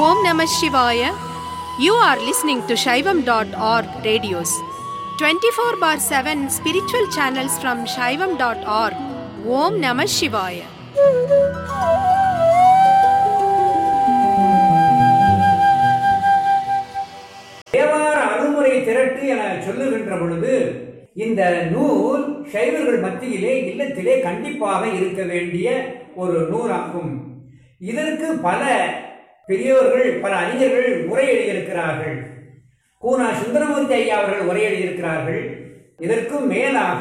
Om Namah Shivaya. You are listening to Shaivam.org radios. 24 bar 7 spiritual channels from Shaivam.org. Om Namah Shivaya. தேவார அருமுறை திரட்டு என சொல்லுகின்ற பொழுது இந்த நூல் சைவர்கள் மத்தியிலே இல்லத்திலே கண்டிப்பாக இருக்க வேண்டிய ஒரு நூலாகும் இதற்கு பல பெரியவர்கள் பல அறிஞர்கள் உரை எழுதியிருக்கிறார்கள் கூனா சுந்தரமூர்த்தி ஐயா அவர்கள் உரை எழுதியிருக்கிறார்கள் இதற்கும் மேலாக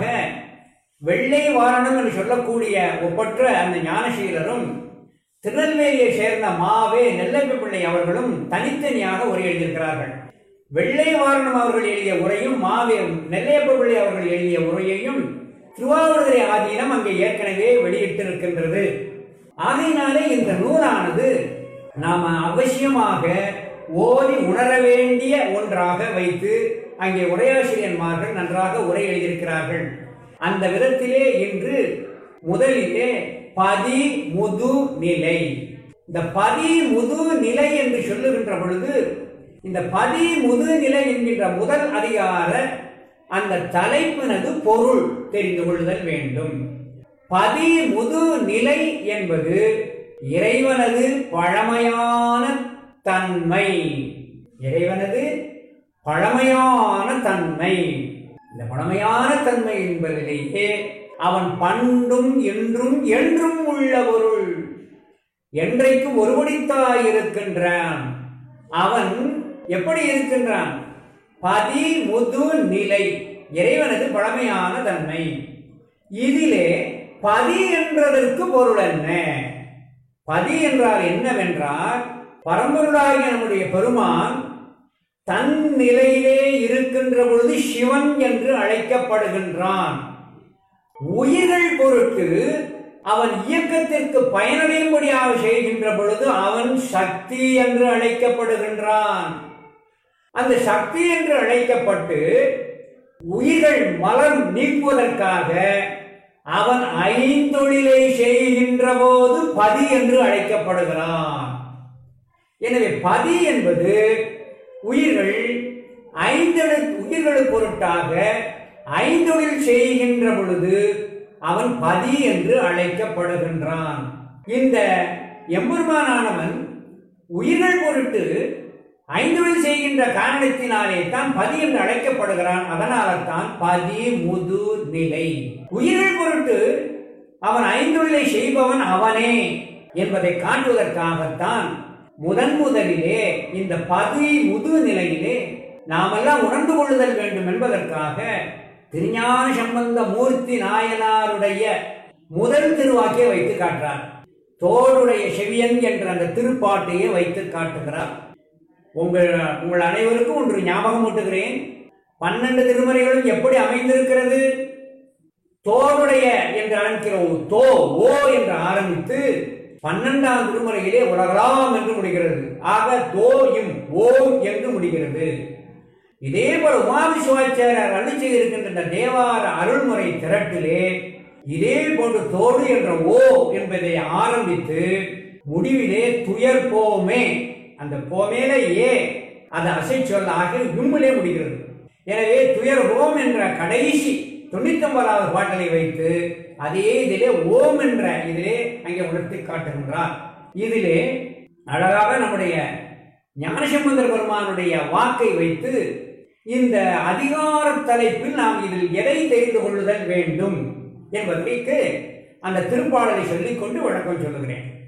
வெள்ளை வாரணம் என்று சொல்லக்கூடிய ஒப்பற்ற அந்த ஞானசீலரும் திருநெல்வேலியை சேர்ந்த மாவே நெல்லப்ப பிள்ளை அவர்களும் தனித்தனியாக உரை எழுதியிருக்கிறார்கள் வெள்ளை வாரணம் அவர்கள் எழுதிய உரையும் மாவே நெல்லையப்ப பிள்ளை அவர்கள் எழுதிய உரையையும் திருவாவூர்துறை ஆதீனம் அங்கே ஏற்கனவே வெளியிட்டிருக்கின்றது ஆகையினாலே இந்த நூலானது நாம அவசியமாக ஓதி உணர வேண்டிய ஒன்றாக வைத்து அங்கே உரையாசிரியன்மார்கள் நன்றாக உரை எழுதியிருக்கிறார்கள் அந்த விதத்திலே இன்று முதலிலே பதி முது நிலை இந்த பதி முது நிலை என்று சொல்லுகின்ற பொழுது இந்த பதி முது நிலை என்கின்ற முதல் அதிகார அந்த தலைப்பினது பொருள் தெரிந்து கொள்ளுதல் வேண்டும் பதி முது நிலை என்பது இறைவனது பழமையான தன்மை இறைவனது பழமையான தன்மை இந்த பழமையான தன்மை என்பதிலேயே அவன் பண்டும் என்றும் என்றும் உள்ள பொருள் என்றைக்கும் ஒருபடித்தாய் இருக்கின்றான் அவன் எப்படி இருக்கின்றான் பதி முது நிலை இறைவனது பழமையான தன்மை இதிலே பதி என்றதற்கு பொருள் என்ன பதி என்றால் என்னவென்றால் பரம்பொருளாகிய நம்முடைய பெருமான் தன் நிலையிலே இருக்கின்ற பொழுது சிவன் என்று அழைக்கப்படுகின்றான் உயிர்கள் பொருட்டு அவன் இயக்கத்திற்கு பயனடையும்படியாக செய்கின்ற பொழுது அவன் சக்தி என்று அழைக்கப்படுகின்றான் அந்த சக்தி என்று அழைக்கப்பட்டு உயிர்கள் மலம் நீக்குவதற்காக அவன் ஐந்தொழிலை செய்கின்ற போது பதி என்று அழைக்கப்படுகிறான் எனவே பதி என்பது உயிர்கள் ஐந்தெழு உயிர்கள் பொருட்டாக ஐந்தொழில் செய்கின்ற பொழுது அவன் பதி என்று அழைக்கப்படுகின்றான் இந்த எம்பெருமானானவன் உயிர்கள் பொருட்டு ஐந்தொழில் செய்கின்ற காரணத்தினாலே தான் பதி என்று அழைக்கப்படுகிறான் அதனால தான் பதி முது நிலை உயிர்கள் பொருட்டு அவன் ஐந்தொழிலை செய்பவன் அவனே என்பதை காட்டுவதற்காகத்தான் முதன் முதலிலே இந்த பதி முது நிலையிலே நாமெல்லாம் உணர்ந்து கொள்ளுதல் வேண்டும் என்பதற்காக திருஞான சம்பந்த மூர்த்தி நாயனாருடைய முதல் திருவாக்கியை வைத்து காட்டுறார் தோளுடைய செவியன் என்ற அந்த திருப்பாட்டையே வைத்து காட்டுகிறார் உங்கள் உங்கள் அனைவருக்கும் ஒன்று ஞாபகம் ஊட்டுகிறேன் பன்னெண்டு திருமறைகளும் எப்படி அமைந்திருக்கிறது தோளுடைய என்று ஆரம்பிக்கிற ஒரு தோ ஓ என்று ஆரம்பித்து பன்னெண்டாம் திருமுறையிலே உலகலாம் என்று முடிகிறது ஆக தோ இம் ஓம் என்று முடிகிறது இதே போல உமாவி சிவாச்சாரியர் அருள் செய்திருக்கின்ற இந்த தேவார அருள்முறை திரட்டிலே இதே போன்று தோடு என்ற ஓ என்பதை ஆரம்பித்து முடிவிலே துயர் போமே அந்த போமேல ஏ அது அசை சொல்லாக விம்மிலே முடிகிறது எனவே துயர் ஓம் என்ற கடைசி தொண்ணூத்தி ஒன்பதாவது பாட்டலை வைத்து அதே இதிலே ஓம் என்ற இதிலே அங்கே உணர்த்தி காட்டுகின்றார் இதிலே அழகாக நம்முடைய ஞானசம்பந்தர் பெருமானுடைய வாக்கை வைத்து இந்த அதிகார தலைப்பில் நாம் இதில் எதை தெரிந்து கொள்ளுதல் வேண்டும் என்பதற்கு அந்த திருப்பாடலை சொல்லிக்கொண்டு விளக்கம் சொல்லுகிறேன்